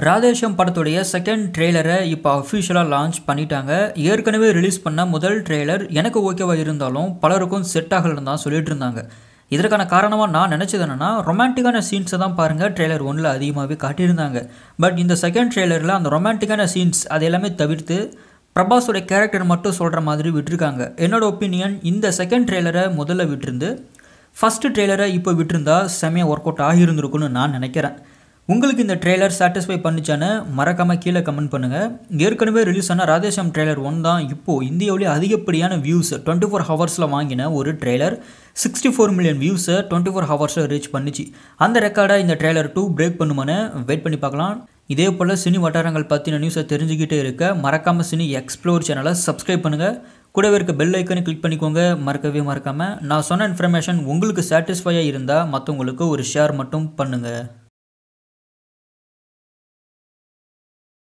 ராதேஷம் படத்துடைய செகண்ட் ட்ரெய்லரை இப்போ அஃபிஷியலாக லான்ச் பண்ணிட்டாங்க ஏற்கனவே ரிலீஸ் பண்ண முதல் ட்ரெய்லர் எனக்கு ஓகேவா இருந்தாலும் பலருக்கும் செட் ஆகலன்னு தான் சொல்லிட்டு இருந்தாங்க இதற்கான காரணமாக நான் நினச்சது என்னென்னா ரொமான்டிக்கான சீன்ஸை தான் பாருங்கள் ட்ரெய்லர் ஒன்றில் அதிகமாகவே காட்டியிருந்தாங்க பட் இந்த செகண்ட் ட்ரெய்லரில் அந்த ரொமான்டிக்கான சீன்ஸ் அது எல்லாமே தவிர்த்து பிரபாஸோட கேரக்டர் மட்டும் சொல்கிற மாதிரி விட்டுருக்காங்க என்னோட ஒப்பீனியன் இந்த செகண்ட் ட்ரெய்லரை முதல்ல விட்டுருந்து ஃபஸ்ட்டு ட்ரெய்லரை இப்போ விட்டுருந்தா செமையாக ஒர்க் அவுட் ஆகியிருந்திருக்குன்னு நான் நினைக்கிறேன் உங்களுக்கு இந்த ட்ரெய்லர் சாட்டிஸ்ஃபை பண்ணிச்சான்னு மறக்காமல் கீழே கமெண்ட் பண்ணுங்கள் ஏற்கனவே ரிலீஸ் ஆன ராதேஷம் ட்ரெய்லர் ஒன் தான் இப்போது இந்தியாவிலே அதிகப்படியான வியூஸ் டுவெண்ட்டி ஃபோர் ஹவர்ஸில் வாங்கின ஒரு ட்ரெய்லர் சிக்ஸ்டி ஃபோர் மில்லியன் வியூஸை டுவெண்ட்டி ஃபோர் ஹவர்ஸில் ரீச் பண்ணிச்சு அந்த ரெக்கார்டை இந்த ட்ரெய்லர் டூ பிரேக் பண்ணுமான்னு வெயிட் பண்ணி பார்க்கலாம் இதே போல் சினி வட்டாரங்கள் பற்றின நியூஸை தெரிஞ்சுக்கிட்டே இருக்க மறக்காமல் சினி எக்ஸ்ப்ளோர் சேனலை சப்ஸ்கிரைப் பண்ணுங்கள் கூடவே இருக்க பெல் ஐக்கனை கிளிக் பண்ணிக்கோங்க மறக்கவே மறக்காமல் நான் சொன்ன இன்ஃபர்மேஷன் உங்களுக்கு சாட்டிஸ்ஃபையாக இருந்தால் மற்றவங்களுக்கு ஒரு ஷேர் மட்டும் பண்ணுங்கள்